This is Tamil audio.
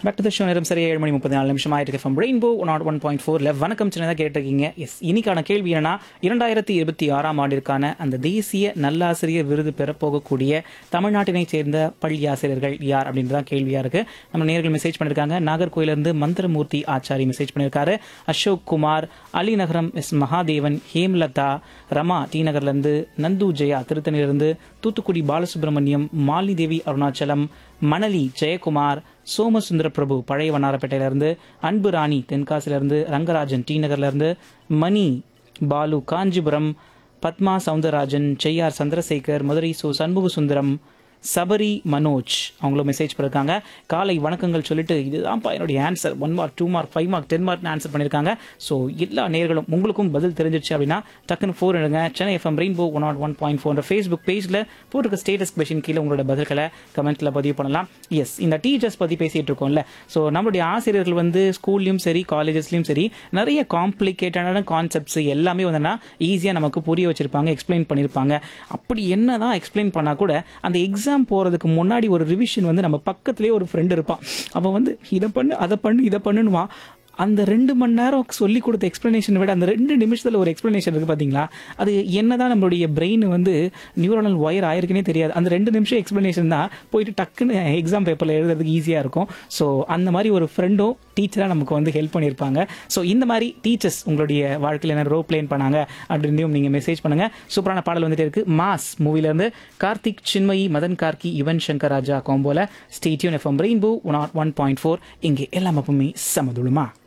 பேக் டு த ஷோ நேரம் சரியா ஏழு மணி முப்பத்தி நாலு நிமிஷம் ஆயிருக்கு from rainbow nought one point ஃபோரில் வணக்கம் சின்னதாக கேட்டிருக்கீங்க எஸ் இன்னைக்கான கேள்வி என்னன்னா இரண்டாயிரத்தி இருபத்தி ஆறாம் ஆண்டிற்கான அந்த தேசிய நல்லாசிரியர் விருது பெறப்போகக்கூடிய தமிழ்நாட்டினைச் சேர்ந்த பள்ளி ஆசிரியர்கள் யார் அப்படின்றதான் கேள்வியா இருக்கு நம்ம நேர்கள் மெசேஜ் பண்ணியிருக்காங்க நாகர்கோயிலிருந்து மந்திரமூர்த்தி ஆச்சாரி மெசேஜ் பண்ணியிருக்காரு அசோக் குமார் அலிநகரம் எஸ் மகாதேவன் ஹேம்லதா ரமா டி நகர்லேருந்து நந்து ஜெயா திருத்தணிலிருந்து தூத்துக்குடி பாலசுப்ரமணியம் மாலிதேவி அருணாச்சலம் மணலி ஜெயக்குமார் சோமசுந்தர பிரபு பழைய வண்ணாரப்பேட்டையிலிருந்து அன்பு ராணி தென்காசிலிருந்து ரங்கராஜன் டி நகர்லேருந்து மணி பாலு காஞ்சிபுரம் பத்மா சவுந்தரராஜன் செய்யார் சந்திரசேகர் மதுரை சோ சண்முக சுந்தரம் சபரி மனோஜ் அவங்களும் மெசேஜ் பண்ணிருக்காங்க காலை வணக்கங்கள் சொல்லிட்டு இதுதான்ப்பா என்னுடைய answer one mark two mark five mark ten mark answer பண்ணியிருக்காங்க ஸோ எல்லா நேர்களும் உங்களுக்கும் பதில் தெரிஞ்சிருச்சு அப்படின்னா டக்குன்னு ஃபோன் எடுங்க Chennai FM rainbow one nought one point four Facebook பேஜில் போட்டிருக்க ஸ்டேட்டஸ் கொஷின் கீழே உங்களோட பதில்களை கமெண்ட்டில் பதிவு பண்ணலாம் எஸ் இந்த டீச்சர்ஸ் பற்றி பேசிகிட்டு இருக்கோம்ல ஸோ நம்மளுடைய ஆசிரியர்கள் வந்து ஸ்கூல்லையும் சரி காலேஜஸ்லையும் சரி நிறைய காம்ப்ளிகேட்டடான கான்செப்ட்ஸ் எல்லாமே வந்துன்னா ஈஸியாக நமக்கு புரிய வச்சிருப்பாங்க எக்ஸ்பிளைன் பண்ணியிருப்பாங்க அப்படி என்ன தான் எக்ஸ்பிளைன் பண்ணால் கூட அந்த எக்ஸாம் போகிறதுக்கு முன்னாடி ஒரு ரிவிஷன் வந்து நம்ம பக்கத்துலேயே ஒரு ஃப்ரெண்டு இருப்பான் அவன் வந்து இதை பண்ணு அதை பண்ணு இதை பண்ணுன்னுவான் அந்த ரெண்டு மணி நேரம் சொல்லி கொடுத்த எக்ஸ்ப்ளனேஷனை விட அந்த ரெண்டு நிமிஷத்தில் ஒரு எக்ஸ்ப்ளனேஷன் இருக்குது பார்த்தீங்களா அது என்னதான் நம்மளுடைய பிரெயின் வந்து நியூரனல் ஒயர் ஆயிருக்குனே தெரியாது அந்த ரெண்டு நிமிஷம் எக்ஸ்ப்ளனேஷன் தான் போயிட்டு டக்குன்னு எக்ஸாம் பேப்பரில் எழுதுறதுக்கு ஈஸியாக இருக்கும் ஸோ அந்த மாதிரி ஒரு ஃப்ரெண்டும் டீச்சராக நமக்கு வந்து ஹெல்ப் பண்ணியிருப்பாங்க ஸோ இந்த மாதிரி டீச்சர்ஸ் உங்களுடைய வாழ்க்கையில் என்ன ரோல் பிளேன் பண்ணாங்க அப்படின்றையும் நீங்கள் மெசேஜ் பண்ணுங்கள் சூப்பரான பாடல் வந்துட்டே இருக்கு மாஸ் மூவிலேருந்து கார்த்திக் சின்மயி மதன் கார்கி யுவன் சங்கர் ராஜா காம்போல stay tuned FM rainbow one one point four இங்கே எல்லாம் எப்பவுமே சமதுளுமா